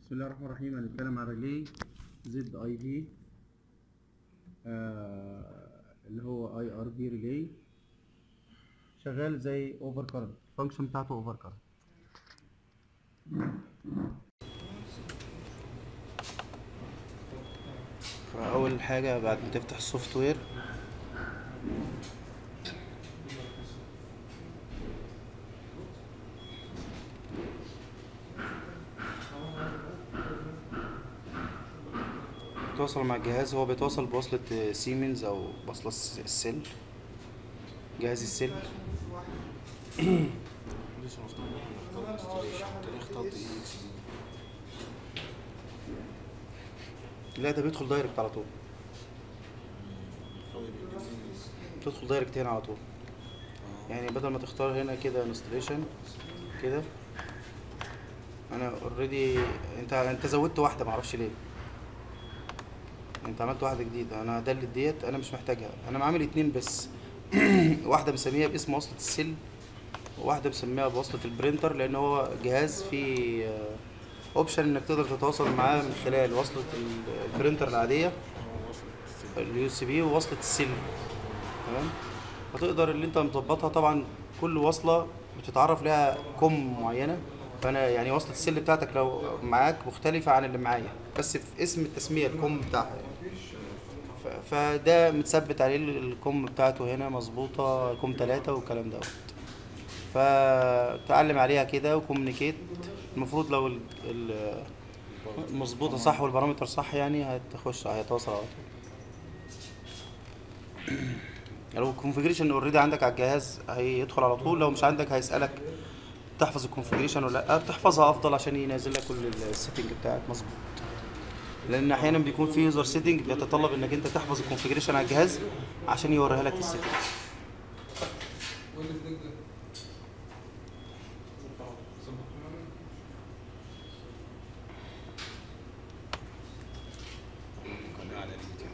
بسم الله الرحمن الرحيم هنتكلم عن ريلي زد اي في اللي هو اي ار بي ريلي شغال زي اوفر كارنت الفانكشن بتاعته اوفر كارنت فأول حاجة بعد ما تفتح السوفت وير تواصل مع الجهاز هو بيتواصل بوصلة سيمنز أو بوصلة الس- السل جهاز السل لسه مفتوح نختار انستليشن تاريخ اخترت اي اكس دي لا ده بيدخل دايركت على طول فايل الانجليزي تدخل دايركت هنا على طول يعني بدل ما تختار هنا كده انستليشن كده انا اوريدي انت انت زودت واحده معرفش ليه انت عملت واحده جديده انا هدلت ديت انا مش محتاجها انا عامل اتنين بس واحده مسميها باسم وصله السل وواحده مسميها بوصله البرينتر لان هو جهاز فيه اوبشن انك تقدر تتواصل معاه من خلال وصله ال- البرينتر العاديه اليو سي بي ووصله السل تمام فتقدر اللي انت مظبطها طبعا كل وصله بتتعرف لها كم معينه فانا يعني وصله السل بتاعتك لو معاك مختلفه عن اللي معايا بس في اسم التسميه الكم بتاعها يعني. ف- فده متثبت عليه ال- الكم بتاعته هنا مظبوطه كم ثلاثة والكلام دوت فتعلم عليها كده وكومينيكيت المفروض لو ال- ال- مظبوطه صح والبارامتر صح يعني هتخش هيتواصل على طول لو الكونفجريشن اوريدي عندك على الجهاز هيدخل على طول لو مش عندك هيسألك تحفظ الكونفجريشن ولا لا بتحفظها افضل عشان ينزل لك كل السيتنج بتاعك مظبوط لان احيانا بيكون في يوزر سيتنج بيتطلب انك انت تحفظ الكونفجريشن على الجهاز عشان يوريها لك في السيتنج كان قاعد على اليوتيوب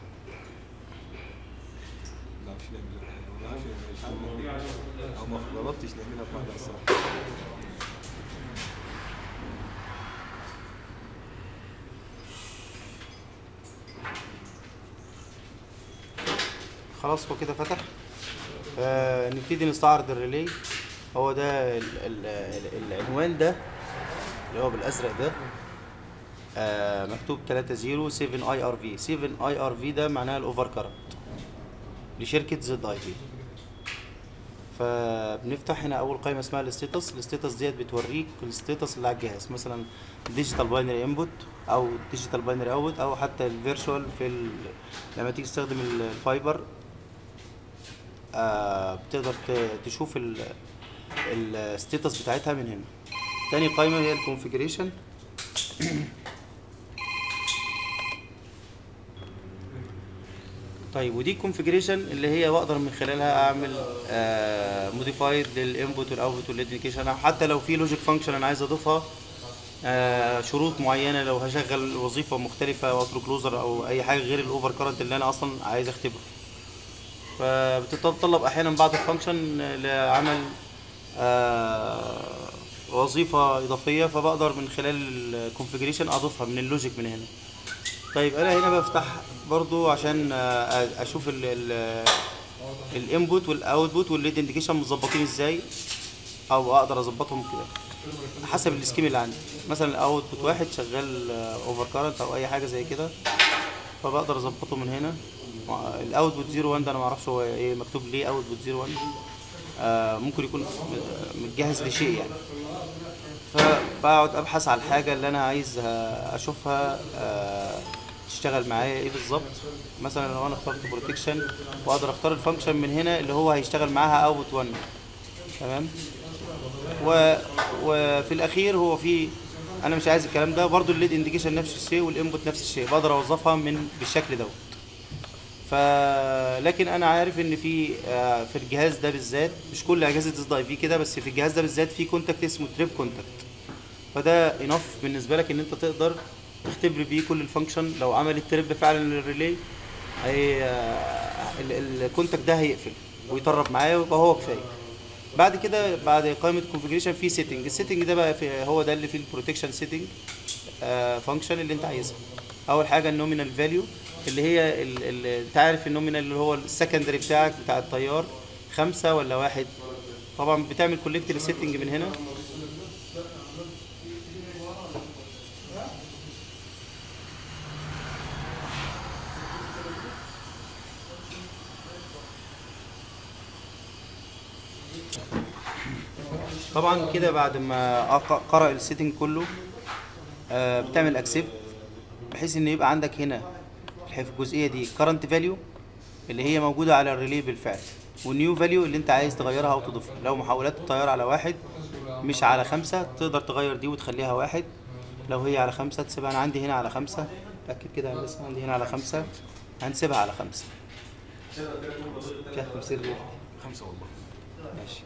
لا مش نعمل مش نعمل او ما غلطتش نعملها بمعنى الصراحه خلاص هو كده فتح آه نبتدي نستعرض الريلي هو ده ال ال ال العنوان ده اللي هو بالازرق ده آه مكتوب 30 7 اي ار في 7 اي ار في ده معناها الاوفر كارنت لشركه زد اي بي فبنفتح هنا اول قائمه اسمها الستاتس الستاتس ديت بتوريك الستاتس اللي على الجهاز مثلا ديجيتال باينري انبوت او ديجيتال باينري اوت او حتى الفيرشوال في ال... لما تيجي تستخدم ال- الفايبر آه بتقدر ت- تشوف الستاتس بتاعتها من هنا تاني قائمه هي الكونفيجريشن طيب ودي الكونفيجريشن اللي هي بقدر من خلالها اعمل موديفايد للانبوت والاوتبوت والانديكيشن او حتى لو في لوجيك فانكشن انا عايز اضيفها آه، شروط معينه لو هشغل وظيفه مختلفه او اترك كلوزر او اي حاجه غير الاوفر كارنت اللي انا اصلا عايز اختبره فبتتطلب احيانا بعض الفانكشن لعمل آه، وظيفه اضافيه فبقدر من خلال الكونفيجريشن اضيفها من اللوجيك من هنا طيب انا هنا بفتح برضو عشان آه، اشوف الانبوت والاوتبوت والليد انديكيشن متظبطين ازاي او اقدر اظبطهم كده حسب السكيم اللي عندي مثلا الاوتبوت واحد شغال اوفر كارنت او اي حاجه زي كده فبقدر اظبطه من هنا الاوتبوت 01 ده انا ما اعرفش هو ايه مكتوب ليه اوتبوت 01 آه ممكن يكون م- متجهز لشيء يعني فبقعد ابحث على الحاجه اللي انا عايز آه، اشوفها آه، تشتغل معايا ايه بالظبط مثلا لو انا اخترت بروتكشن واقدر اختار الفانكشن من هنا اللي هو هيشتغل معاها اوتبوت 1 تمام و... وفي الاخير هو في انا مش عايز الكلام ده برضو الليد انديكيشن نفس الشيء والانبوت نفس الشيء بقدر اوظفها من بالشكل دوت ف لكن انا عارف ان في آه، في الجهاز ده بالذات مش كل اجهزه اس اي في كده بس في الجهاز ده بالذات في كونتاكت اسمه تريب كونتاكت فده انف بالنسبه لك ان انت تقدر تختبر بيه كل الفانكشن لو عمل التريب فعلا للريلي هي آه، ال- ال- الكونتاكت ده هيقفل ويطرب معايا ويبقى هو كفايه بعد كده بعد قائمه كونفيجريشن في سيتنج السيتنج ده بقى في هو ده اللي فيه البروتكشن سيتنج فانكشن اللي انت عايزها اول حاجه النومينال فاليو اللي هي ال- ال- انت عارف النومينال اللي هو السكندري بتاعك بتاع التيار خمسة ولا واحد طبعا بتعمل كولكت للسيتنج من هنا طبعا كده بعد ما أق- قرأ السيتنج كله آه، بتعمل اكسبت بحيث ان يبقى عندك هنا في الجزئيه دي current value اللي هي موجوده على الريلي بالفعل والنيو فاليو اللي انت عايز تغيرها او تضيفها لو محاولات التيار على واحد مش على خمسة تقدر تغير دي وتخليها واحد لو هي على خمسة تسيبها انا عندي هنا على خمسة اتأكد كده يا هندسة عندي هنا على خمسة هنسيبها على خمسة فيها تمثيل ريح. خمسة والله ماشي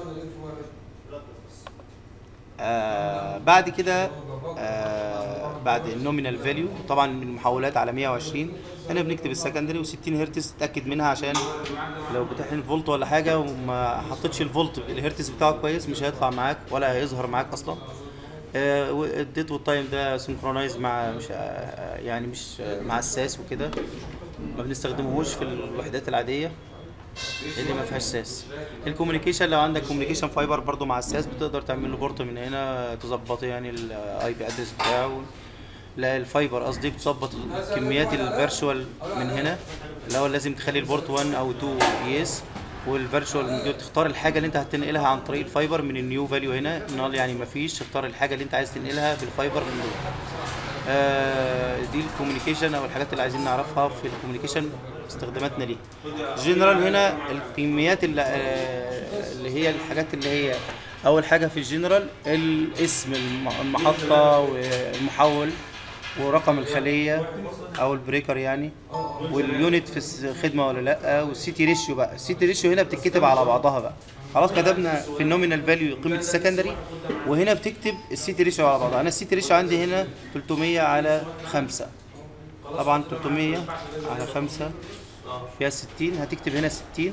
آه بعد كده آه بعد النومينال فاليو طبعا من المحولات على 120 هنا بنكتب السكندري و60 هرتز تتاكد منها عشان لو بتحقن فولت ولا حاجه وما حطيتش الفولت الهرتز بتاعه كويس مش هيطلع معاك ولا هيظهر معاك اصلا آه والديت والتايم ده سنكرونايز مع مش آه يعني مش آه مع الساس وكده ما بنستخدمهوش في الوحدات العاديه اللي ما فيهاش ساس الكوميونيكيشن لو عندك كوميونيكيشن فايبر برضو مع الساس بتقدر تعمل له بورت من هنا تظبط يعني الاي بي ادرس بتاعه لا الفايبر قصدي بتظبط كميات الفيرشوال من هنا الاول لازم تخلي البورت 1 او 2 يس والفيرشوال تختار الحاجه اللي انت هتنقلها عن طريق الفايبر من النيو فاليو هنا نال يعني ما فيش تختار الحاجه اللي انت عايز تنقلها بالفايبر من دول آه، دي الكوميونيكيشن او الحاجات اللي عايزين نعرفها في الكوميونيكيشن استخداماتنا ليه جنرال هنا الكميات اللي, آه، اللي هي الحاجات اللي هي اول حاجه في الجنرال الاسم الم- المحطه والمحول ورقم الخليه او البريكر يعني واليونت في الخدمه ولا لا والسيتي ريشيو بقى السيتي ريشيو هنا بتتكتب على بعضها بقى خلاص كتبنا في النومينال فاليو قيمه السكندري وهنا بتكتب السيتي ريشيو على بعضها انا السيتي ريشيو عندي هنا 300 على 5 طبعا 300 على 5 فيها 60 هتكتب هنا 60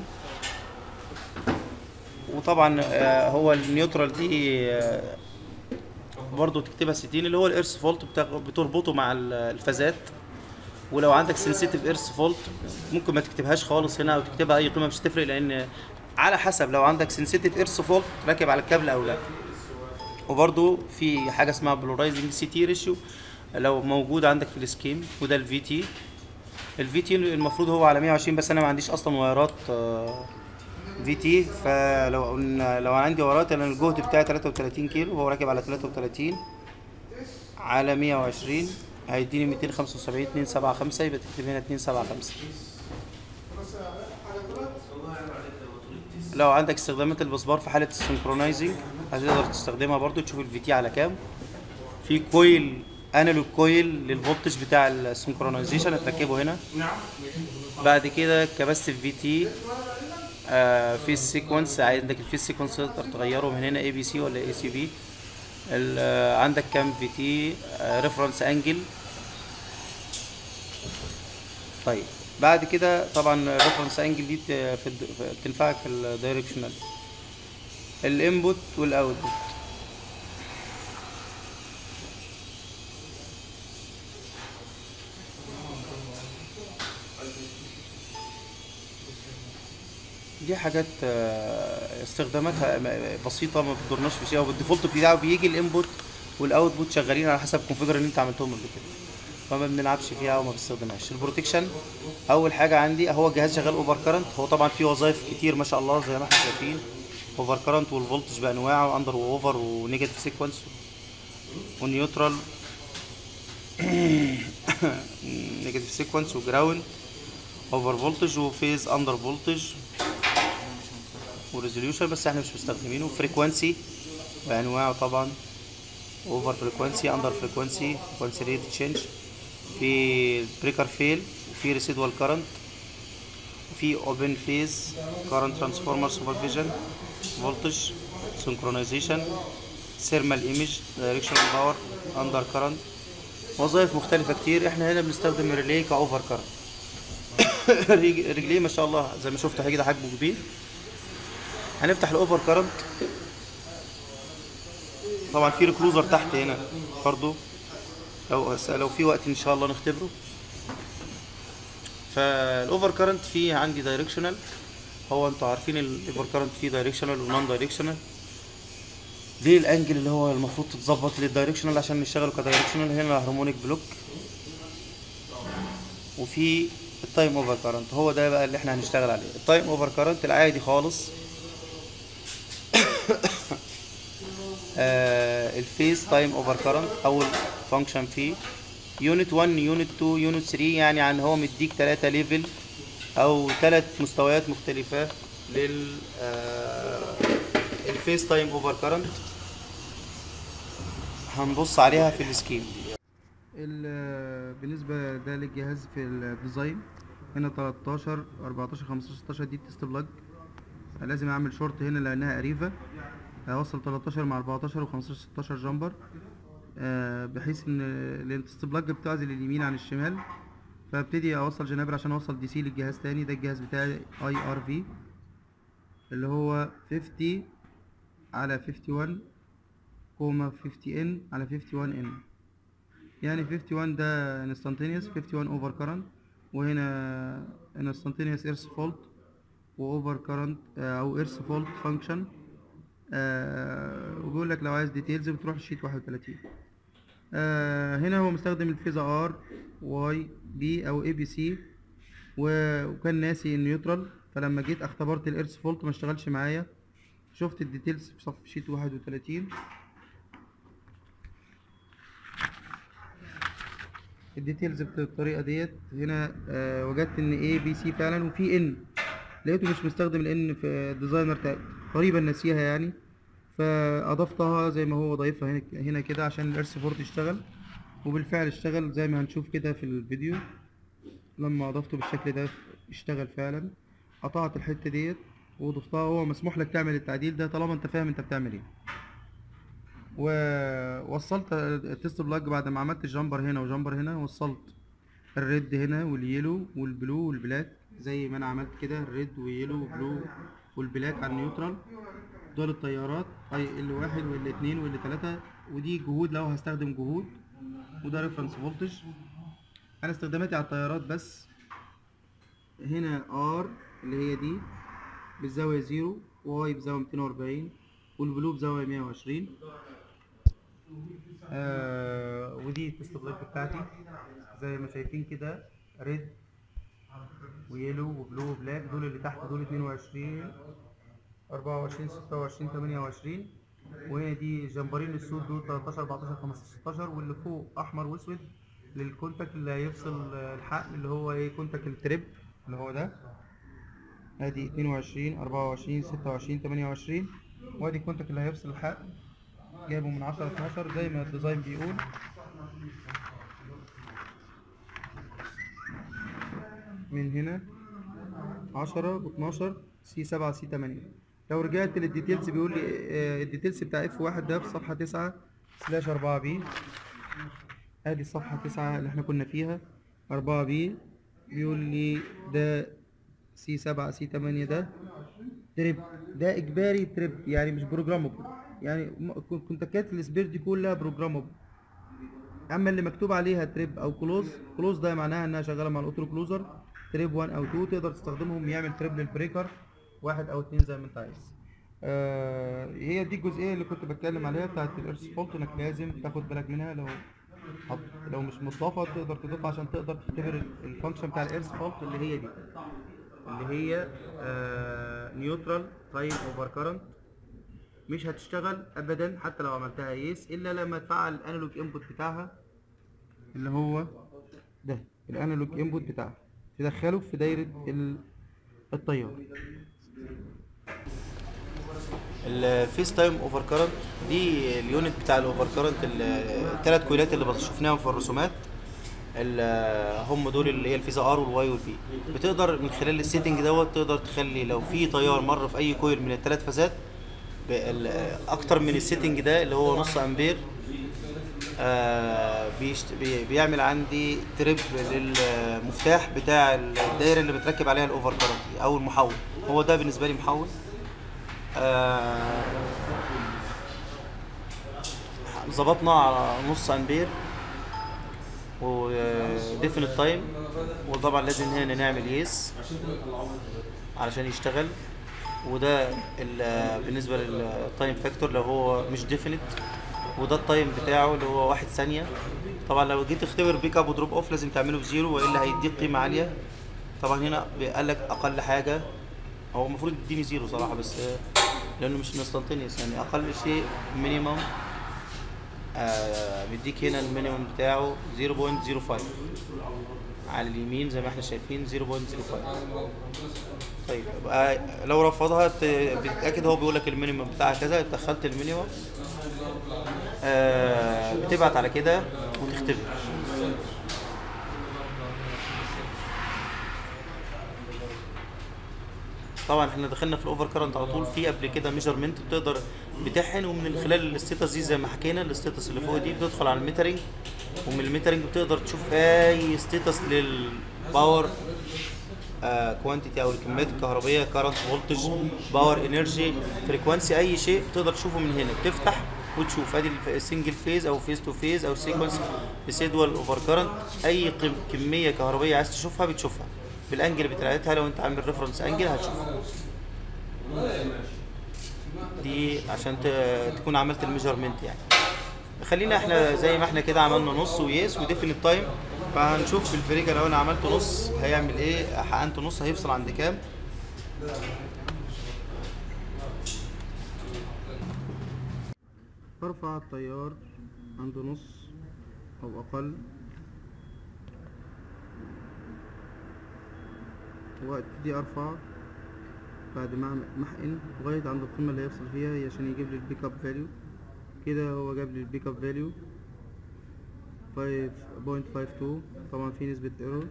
وطبعا آه، هو النيوترال دي آه، برضو تكتبها 60 اللي هو الارث فولت بتربطه مع ال- الفازات ولو عندك سنسيتيف ايرث فولت ممكن ما تكتبهاش خالص هنا او تكتبها اي قيمه مش هتفرق لان على حسب لو عندك سنسيتيف ايرث فولت راكب على الكابل او لا وبرضو في حاجه اسمها بلورايزنج سي تي ريشيو لو موجود عندك في السكيم وده الفي تي الفي تي المفروض هو على 120 بس انا ما عنديش اصلا وايرات في تي فلو قلنا لو عندي وايرات انا الجهد بتاعي 33 كيلو وهو راكب على 33 على 120 هيديني 275 275 يبقى تكتب هنا 275 لو عندك استخدامات البسبار في حاله السنكرونايزنج هتقدر تستخدمها برضو تشوف الفي تي على كام في كويل انالوج كويل للفولتج بتاع السنكرونايزيشن هتركبه هنا بعد كده كباستيف في تي آه في السيكونس عندك في السيكونس تقدر تغيره من هنا اي بي سي ولا اي سي بي عندك كام في تي ريفرنس انجل طيب بعد كده طبعا الريفرنس انجل دي ت- في الد- في- بتنفعك في الدايركشنال الانبوت والاوتبوت دي حاجات آه، استخداماتها م- بسيطه ما بتضرناش في شيء وبالديفولت بتاعه بيجي الانبوت والاوتبوت شغالين على حسب الكونفيجر اللي انت عملتهم قبل كده فما بنلعبش فيها وما بنستخدمهاش البروتكشن اول حاجه عندي هو الجهاز شغال اوفر كارنت هو طبعا فيه وظائف كتير ما شاء الله زي ما احنا شايفين اوفر كارنت والفولتج بانواعه اندر واوفر ونيجاتيف سيكونس ونيوترال نيجاتيف سيكونس وجراوند اوفر فولتج وفيز اندر فولتج وريزوليوشن بس احنا مش مستخدمينه فريكوانسي بانواعه طبعا اوفر فريكوانسي اندر فريكوانسي فريكوانسي ريت تشينج في بريكر فيل وفي ريسيدوال كارنت وفي اوبن فيز كارنت ترانسفورمر سوبرفيجن فولتج سنكرونايزيشن ثيرمال ايمج دايركشنال باور اندر كارنت وظائف مختلفة كتير احنا هنا بنستخدم الريلي كاوفر كارنت رجليه ما شاء الله زي ما شفت كده حجمه كبير هنفتح الاوفر كارنت طبعا في ريكلوزر تحت هنا برضو لو لو في وقت ان شاء الله نختبره فالاوفر كارنت فيه عندي دايركشنال هو انتوا عارفين الاوفر كارنت فيه دايركشنال ونون دايركشنال دي الانجل اللي هو المفروض تتظبط للدايركشنال عشان نشتغل كدايركشنال هنا الهارمونيك بلوك وفي التايم اوفر كارنت هو ده بقى اللي احنا هنشتغل عليه التايم اوفر كارنت العادي خالص آه الفيس تايم اوفر كارنت اول فانكشن فيه يونت 1 يونت 2 يونت 3 يعني عن هو مديك 3 ليفل او 3 مستويات مختلفة لل آه الفيس تايم اوفر كارنت هنبص عليها في السكيم ال- بالنسبة ده للجهاز في الديزاين هنا 13 14 15 16 دي التست بلاج لازم اعمل شورت هنا لانها قريبة اوصل 13 مع 14 و15 16 جامبر آه، بحيث ان لان التست بلاج بتعزل اليمين عن الشمال فابتدي اوصل جنابر عشان اوصل دي سي للجهاز تاني ده الجهاز بتاعي اي ار في اللي هو 50 على 51 كوما 50 ان على 51 ان يعني 51 ده انستانتينيوس 51 اوفر كارنت وهنا انستانتينيوس ايرث فولت واوفر كارنت او ايرث فولت فانكشن وبيقول لك لو عايز ديتيلز بتروح الشيت 31 آه هنا هو مستخدم الفيزا ار واي بي او اي بي سي وكان ناسي النيوترال فلما جيت اختبرت الايرث فولت ما اشتغلش معايا شفت الديتيلز في صف شيت 31 الديتيلز بالطريقه ديت هنا آه وجدت ان اي بي سي فعلا وفي ان لقيته مش مستخدم الان في الديزاينر تا- تقريبا ناسيها يعني فاضفتها زي ما هو ضايفها هنا هنا كده عشان الارث فورت يشتغل وبالفعل اشتغل زي ما هنشوف كده في الفيديو لما اضفته بالشكل ده اشتغل فعلا قطعت الحته ديت وضفتها هو مسموح لك تعمل التعديل ده طالما انت فاهم انت بتعمل ايه ووصلت التست بلاج بعد ما عملت الجامبر هنا وجامبر هنا وصلت الريد هنا واليلو والبلو والبلاك زي ما انا عملت كده الريد ويلو وبلو والبلاك على النيوترال دول التيارات اي ال واحد وال اتنين وال تلاتة ودي جهود لو هستخدم جهود وده ريفرنس فولتج انا استخداماتي على التيارات بس هنا ار اللي هي دي بالزاوية زيرو واي بزاوية ميتين وأربعين والبلو بزاوية مية وعشرين آه ودي التست بلاك بتاعتي زي ما شايفين كده ريد ويلو وبلو وبلاك دول اللي تحت دول اتنين وعشرين أربعة وعشرين ستة وعشرين تمانية وعشرين وهنا دي جمبرين السود دول تلاتاشر أربعتاشر خمستاشر ستاشر واللي فوق أحمر وأسود للكونتاكت اللي هيفصل الحقن اللي هو ايه كونتاكت التريب اللي هو ده ادي اتنين وعشرين أربعة وعشرين ستة وعشرين تمانية وعشرين وادي الكونتاكت اللي هيفصل الحقن جايبه من عشرة اتناشر زي ما الديزاين بيقول من هنا عشرة واتناشر سي سبعة سي تمانية لو رجعت للديتيلز بيقول لي آه، الديتيلز بتاع اف واحد ده في صفحة تسعة سلاش أربعة بي ادي الصفحة تسعة اللي احنا كنا فيها أربعة بي بيقول لي ده سي سبعة سي تمانية ده تريب ده إجباري تريب يعني مش بروجرامبل يعني م- كونتاكات السبير دي كلها بروجرامبل اما اللي مكتوب عليها تريب او كلوز كلوز ده معناها انها شغاله مع الاوتو كلوزر تريب 1 او 2 تقدر تستخدمهم يعمل تريب للبريكر واحد او اتنين زي ما انت عايز آه هي دي الجزئيه اللي كنت بتكلم عليها بتاعت الارث فولت انك لازم تاخد بالك منها لو حط لو مش مضافه تقدر تضيفها عشان تقدر تختبر ال- الفانكشن بتاع الارث فولت اللي هي دي اللي هي نيوترال تايم اوفر كارنت مش هتشتغل ابدا حتى لو عملتها يس الا لما تفعل الانالوج انبوت بتاعها اللي هو ده الانالوج انبوت بتاعها تدخله في دايره ال- التيار الفيس تايم اوفر كارنت دي اليونت بتاع الاوفر كارنت الثلاث كويلات اللي شفناهم في الرسومات ال- هم دول اللي هي الفيزا ار والواي والبي بتقدر من خلال السيتنج دوت تقدر تخلي لو في تيار مر في اي كويل من الثلاث فازات بال- اكتر من السيتنج ده اللي هو نص امبير آه بيشت... بي... بيعمل عندي تريب للمفتاح بتاع الدايره اللي بتركب عليها الاوفر كارنت او المحول هو ده بالنسبه لي محول آه، ظبطنا على نص امبير وديفينيت تايم وطبعا لازم هنا نعمل يس علشان يشتغل وده ال- بالنسبه للتايم فاكتور لو هو مش ديفينيت وده التايم بتاعه اللي هو واحد ثانيه طبعا لو جيت تختبر بيك اب ودروب اوف لازم تعمله بزيرو والا هيديك قيمه عاليه طبعا هنا قال لك اقل حاجه هو المفروض يديني زيرو صراحه بس لانه مش انستنتينيوس يعني اقل شيء مينيمم آه بيديك هنا المينيمم بتاعه 0.05 على اليمين زي ما احنا شايفين 0.05 طيب يبقى لو رفضها ت- بتتاكد هو بيقول لك المينيمم بتاعها كذا دخلت المينيمم آه بتبعت على كده وتختبر طبعا احنا دخلنا في الاوفر كارنت على طول في قبل كده ميجرمنت بتقدر بتحن ومن خلال الستاتس دي زي ما حكينا الستاتس اللي فوق دي بتدخل على الميترنج ومن الميترنج بتقدر تشوف اي ستاتس للباور كوانتيتي او الكميات الكهربائيه كارنت فولتج باور انرجي فريكوانسي اي شيء بتقدر تشوفه من هنا بتفتح وتشوف ادي السنجل فيز او فيز تو فيز او سيكونس ريسيدوال اوفر كارنت اي قم- كميه كهربائيه عايز تشوفها بتشوفها بالانجل بتاعتها لو انت عامل ريفرنس انجل هتشوفها دي عشان ت- تكون عملت الميجرمنت يعني خلينا احنا زي ما احنا كده عملنا نص ويس وديفينيت تايم فهنشوف في الفريقه لو انا عملت نص هيعمل ايه حقنت نص هيفصل عند كام برفع التيار عند نص او اقل وابتدي ارفع بعد ما اعمل محقن لغايه عند القيمه اللي هيفصل فيها هي عشان يجيب لي البيك اب فاليو كده هو جاب لي البيك اب فاليو 5.52 طبعا في نسبه ايرور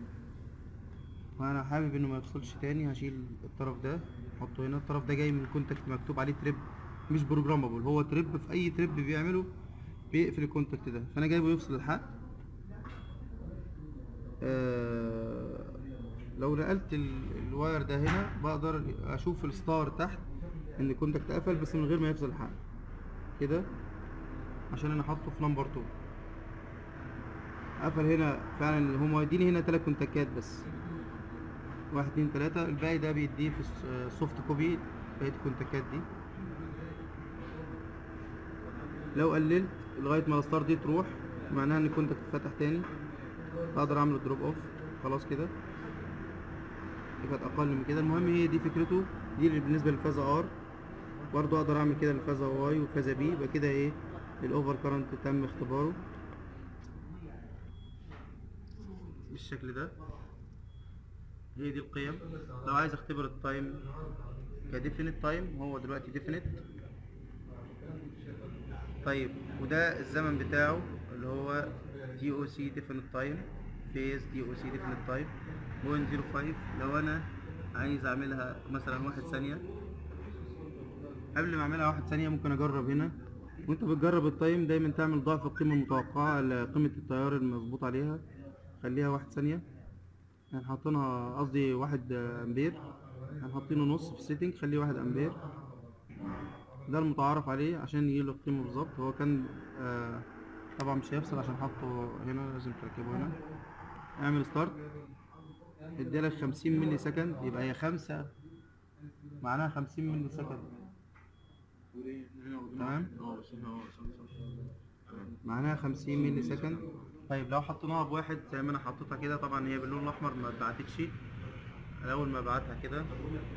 وانا حابب انه ما يفصلش تاني هشيل الطرف ده احطه هنا الطرف ده جاي من كونتاكت مكتوب عليه تريب مش بروجرامبل هو تريب في اي تريب بيعمله بيقفل الكونتاكت ده فانا جايبه يفصل الحق آه لو نقلت ال- الواير ده هنا بقدر اشوف الستار تحت ان الكونتاكت قفل بس من غير ما يفصل الحق كده عشان انا حاطه في نمبر 2 قفل هنا فعلا هم يديني هنا تلات كونتاكات بس واحد اتنين تلاتة الباقي ده بيديه في السوفت كوبي بقية الكونتاكات دي لو قللت لغاية ما الستار دي تروح معناها ان الكونتاكت فتح تاني اقدر اعمل دروب اوف خلاص كده دي كانت اقل من كده المهم هي دي فكرته دي اللي بالنسبة للفازة ار برضو اقدر اعمل كده للفازة واي وفازة بي يبقى كده ايه الاوفر كارنت تم اختباره بالشكل ده هي دي القيم لو عايز اختبر التايم كديفينيت تايم هو دلوقتي ديفينيت طيب وده الزمن بتاعه اللي هو دي او سي ديفينيت تايم فيز دي او سي ديفينيت تايم 0.05 لو انا عايز اعملها مثلا واحد ثانية قبل ما اعملها واحد ثانية ممكن اجرب هنا وانت بتجرب التايم دايما تعمل ضعف القيمة المتوقعة لقيمة التيار المظبوط عليها خليها واحد ثانية احنا حاطينها قصدي واحد امبير احنا حاطينه نص في السيتنج خليه واحد امبير ده المتعارف عليه عشان يجيب لك القيمة بالظبط هو كان آه طبعا مش هيفصل عشان حاطه هنا لازم تركبه هنا اعمل ستارت اديلك خمسين ملي سكند يبقى هي خمسة معناها خمسين ملي سكند تمام معناها خمسين ملي سكند طيب لو حطيناها بواحد زي ما انا حطيتها كده طبعا هي باللون الاحمر ما اتبعتتش الاول ما ابعتها كده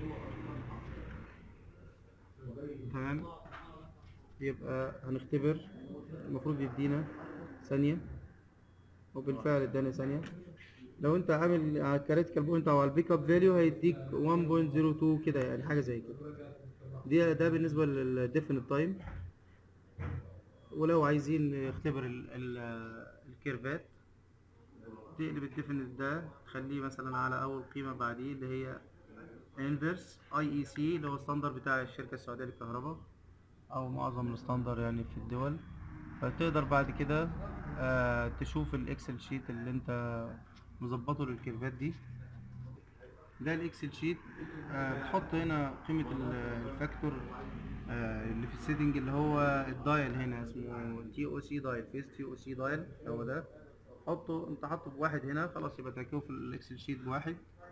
تمام يبقى هنختبر المفروض يدينا ثانية وبالفعل ادانا ثانية لو انت عامل على الكريتيكال بوينت او على البيك اب فاليو هيديك 1.02 كده يعني حاجة زي كده دي ده بالنسبة للديفينيت تايم ولو عايزين نختبر ال- ال- الكيرفات تقلب الديفينيت ده تخليه مثلا على اول قيمة بعديه اللي هي انفرس اي اي سي اللي هو الستاندر بتاع الشركة السعودية للكهرباء او معظم الستاندر يعني في الدول فتقدر بعد كده آه تشوف الاكسل شيت اللي انت مظبطه للكيرفات دي ده الاكسل شيت آه بتحط هنا قيمة ال- الفاكتور آه اللي في السيتنج اللي هو الدايل هنا اسمه تي او سي دايل فيس تي او سي دايل هو ده حطه انت حاطه بواحد هنا خلاص يبقى تركبه في الاكسل شيت بواحد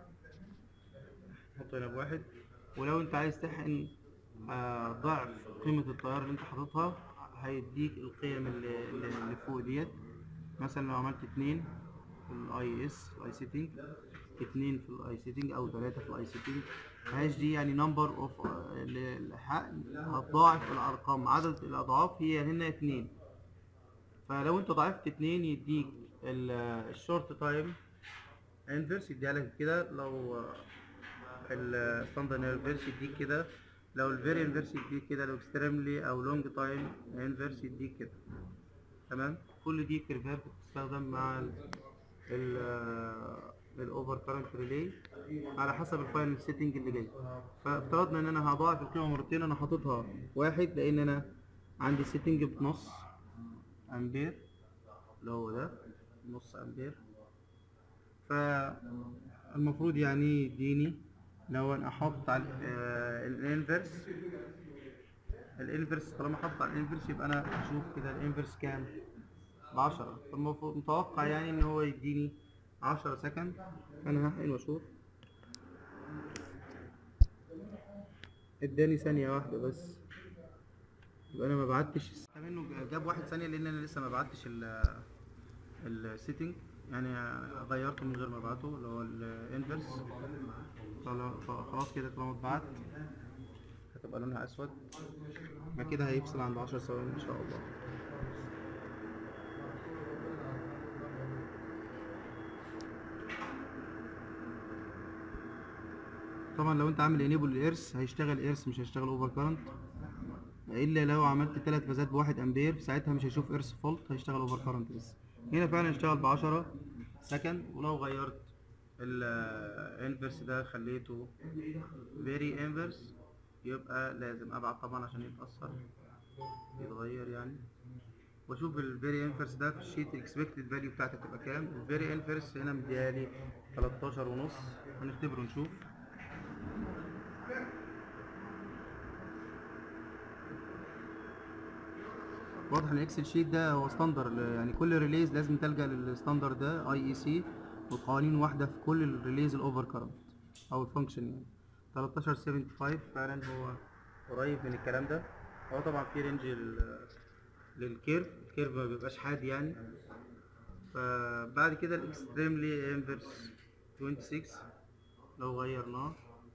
حطه هنا بواحد ولو انت عايز تحقن آه، ضعف قيمة التيار اللي انت حاططها هيديك القيم اللي, اللي اللي فوق ديت مثلا لو عملت اتنين في الاي اس الاي سيتنج اتنين في الاي سيتنج او تلاتة في الاي سيتنج هاش دي يعني نمبر اوف الحقن هتضاعف الارقام عدد الاضعاف هي هنا اتنين فلو انت ضعفت اتنين يديك الشورت تايم انفرس يديها لك كده لو الستاندرد انفرس يديك كده لو الفيري انفرس يديك كده لو اكستريملي او لونج تايم انفرس يديك كده تمام كل دي كيرفات بتستخدم مع ال الاوفر كارنت ريلي على حسب الفاينل سيتنج اللي جاي فافترضنا ان انا هضاعف القيمه مرتين انا حاططها واحد لان انا عندي سيتنج بنص امبير اللي هو ده نص امبير فالمفروض يعني يديني لو انا حاطط على آه، الانفرس الانفرس طالما حاطط على الانفرس يبقى انا اشوف كده الانفرس كام بعشرة فالمفروض متوقع يعني ان هو يديني عشرة سكند فانا هحقن واشوف اداني ثانية واحدة بس يبقى انا ما بعتش منه جاب واحد ثانية لان انا لسه ما بعتش ال السيتنج يعني غيرته من غير ما ابعته اللي هو الانفرس خلاص كده طالما اتبعت هتبقى لونها اسود بعد كده هيفصل عند عشر ثواني ان شاء الله طبعا لو انت عامل انيبل الارس هيشتغل ارس مش هيشتغل اوفر كارنت الا لو عملت ثلاث فازات بواحد امبير ساعتها مش هيشوف ارس فولت هيشتغل اوفر كارنت بس هنا فعلا اشتغل بعشرة سكند ولو غيرت الانفرس ده خليته فيري انفرس يبقى لازم ابعت طبعا عشان يتأثر يتغير يعني واشوف الفيري انفرس ده في الشيت الاكسبكتد فاليو بتاعتي تبقى كام الفيري انفرس هنا مديالي 13 ونص هنختبره نشوف واضح ان الاكسل شيت ده هو ستاندر يعني كل ريليز لازم تلجأ للستاندر ده اي اي سي وقوانين واحدة في كل الريليز الاوفر كارنت او الفانكشن يعني 1375 فعلا هو قريب من الكلام ده هو طبعا في رينج لل- للكيرف الكيرف ما بيبقاش حاد يعني فبعد كده الاكستريملي انفرس 26 لو غيرناه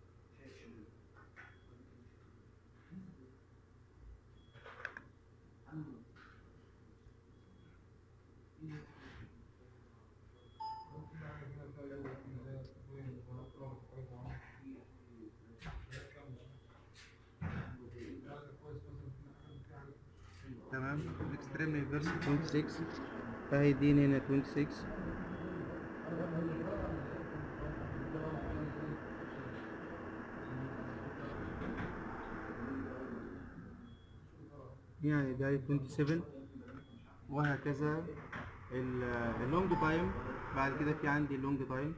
تمام الاكستريملي انفرس 26 فهيديني هنا 26 يعني ده 27 وهكذا ال- اللونج تايم بعد كده في عندي اللونج تايم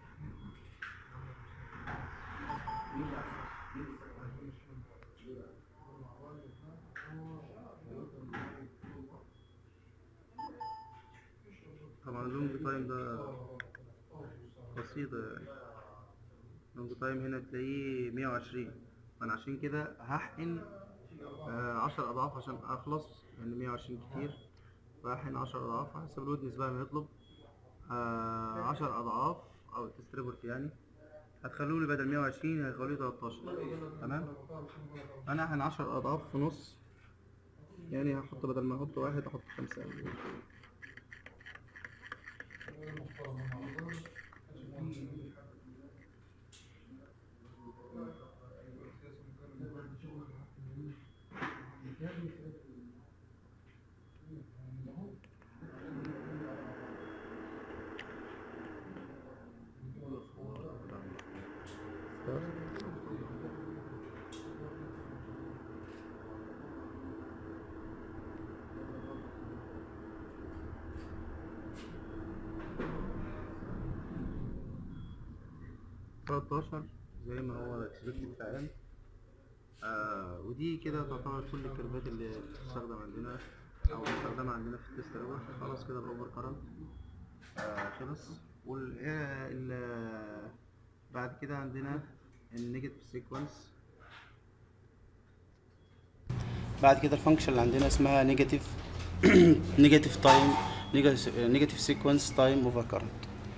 طبعا اللونج تايم ده بسيطة يعني اللونج تايم هنا تلاقيه 120 فأنا عشان كده هحقن آه، عشر أضعاف عشان أخلص لأن 120 كتير فهحقن عشر أضعاف على حسب الودنس بقى ما يطلب آه، عشر أضعاف أو التست ريبورت يعني هتخلولي بدل 120 هيخلولي 13 تمام أنا هحقن عشر أضعاف في نص يعني هحط بدل ما أحط واحد أحط خمسة تلاتاشر زي ما هو اكسبكتد فعلا آه ودي كده تعتبر كل الكيرفات اللي بتستخدم عندنا او مستخدمة عندنا في التست دوت خلاص كده الاوفر كرنت آه خلص وال آه، ال- بعد كده عندنا النيجاتيف سيكونس بعد كده الفانكشن اللي عندنا اسمها نيجاتيف نيجاتيف تايم نيجاتيف سيكونس تايم اوفر كارنت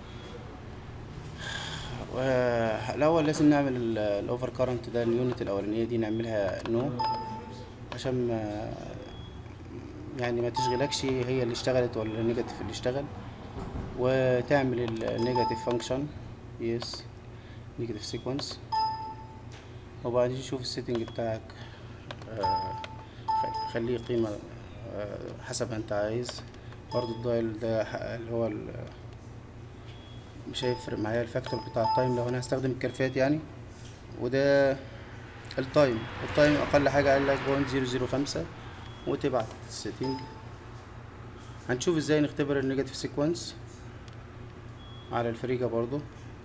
الاول لازم نعمل الاوفر كارنت ده اليونت الاولانيه دي نعملها نو عشان ما يعني ما تشغلكش هي اللي اشتغلت ولا النيجاتيف اللي اشتغل وتعمل النيجاتيف فانكشن يس نيجاتيف سيكونس وبعدين تشوف السيتنج بتاعك آه، خ- خليه قيمة آه، حسب ما انت عايز برضو الدايل ده ح- اللي هو ال- مش هيفرق معايا الفاكتور بتاع التايم لو انا هستخدم الكرفات يعني وده التايم التايم اقل حاجة قال لك بوينت زيرو زيرو خمسة وتبعت السيتنج هنشوف ازاي نختبر النيجاتيف سيكونس على الفريجة برضو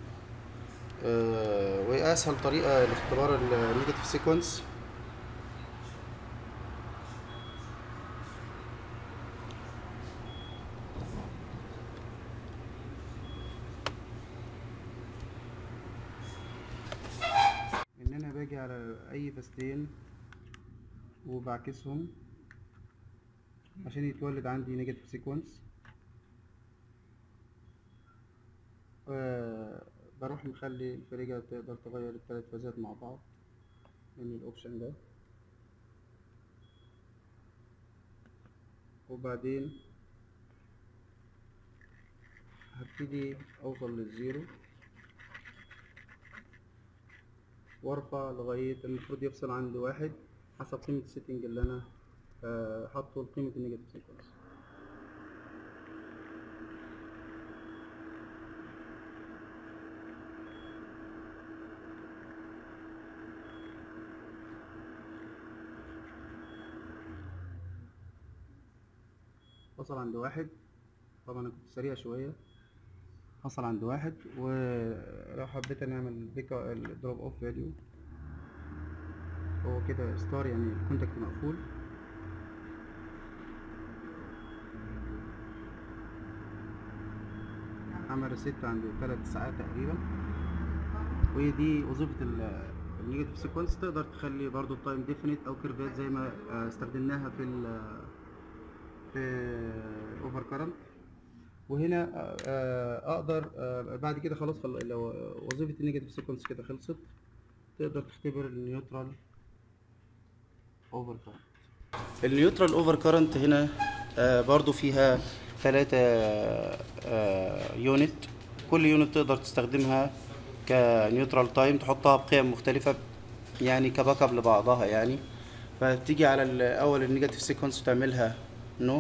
آه، وهي اسهل طريقة لاختبار النيجاتيف سيكونس ان انا باجي على اي فاستين وبعكسهم عشان يتولد عندي نيجاتيف سيكونس بروح مخلي الفريجة تقدر تغير التلات فازات مع بعض من الاوبشن ده وبعدين هبتدي اوصل للزيرو وارفع لغاية المفروض يفصل عند واحد حسب قيمة السيتنج اللي انا آه، حاطه لقيمة النيجاتيف سيكونس وصل عند واحد طبعا انا كنت سريع شوية حصل عند واحد ولو حبيت نعمل بيك الدروب اوف فاليو هو كده ستار يعني الكونتاكت مقفول عمل ريست عند تلات ساعات تقريبا وهي دي وظيفة النيجاتيف سيكونس تقدر تخلي برضو التايم ديفينيت او كيرفات زي ما آه، استخدمناها في ال في اوفر كارنت وهنا آه، آه، اقدر آه، بعد كده خلاص خل... لو وظيفة النيجاتيف سيكونس كده خلصت تقدر تختبر النيوترال اوفر كارنت النيوترال اوفر كارنت هنا آه، برضو فيها ثلاثة يونت كل يونت تقدر تستخدمها كنيوترال تايم تحطها بقيم مختلفة يعني كباك اب لبعضها يعني فتيجي على ال- اول النيجاتيف سيكونس وتعملها نو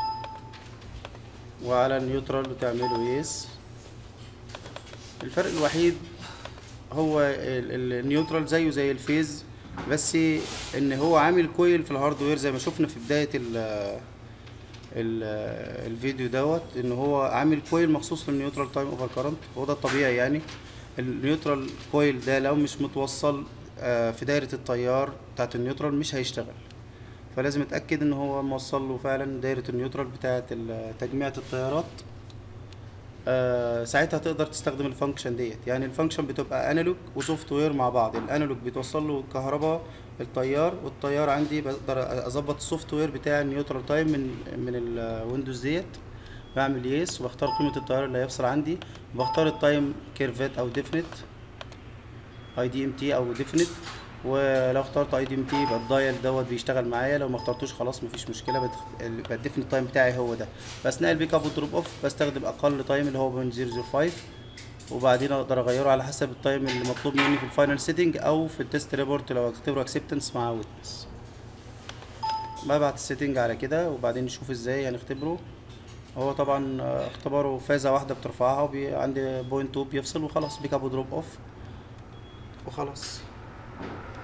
وعلى النيوترال وتعمله يس الفرق الوحيد هو ال- ال- النيوترال زيه زي الفيز بس ان هو عامل كويل في الهاردوير زي ما شفنا في بداية ال ال الفيديو دوت ان هو عامل كويل مخصوص للنيوترال تايم اوفر كارنت هو ده الطبيعي يعني النيوترال كويل ده لو مش متوصل آه، في دايرة التيار بتاعت النيوترال مش هيشتغل فلازم اتاكد ان هو موصل له فعلا دايرة النيوترال بتاعت ال- تجميعة التيارات آه، ساعتها تقدر تستخدم الفانكشن ديت يعني الفانكشن بتبقى انالوج وسوفت وير مع بعض الانالوج بيتوصل له كهرباء التيار والتيار عندي بقدر اظبط السوفت وير بتاع النيوترال تايم من من الويندوز ديت بعمل يس وبختار قيمة التيار اللي هيفصل عندي وبختار التايم كيرفات او ديفينيت اي دي ام تي او ديفينيت ولو اخترت اي دي ام تي يبقى الدايل دوت بيشتغل معايا لو ما اخترتوش خلاص مفيش مشكله بت- يبقى الديفينيت تايم بتاعي هو ده فاثناء البيك اب والدروب اوف بستخدم اقل تايم اللي هو 0.005 وبعدين اقدر اغيره على حسب التايم اللي مطلوب مني في الفاينل سيتنج او في التست ريبورت لو اختبره اكسبتنس مع ويتنس ببعت السيتنج على كده وبعدين نشوف ازاي هنختبره هو طبعا آه، اختباره فازة واحدة بترفعها وبي عند بوينت 2 بيفصل وخلاص بيك اب ودروب اوف وخلاص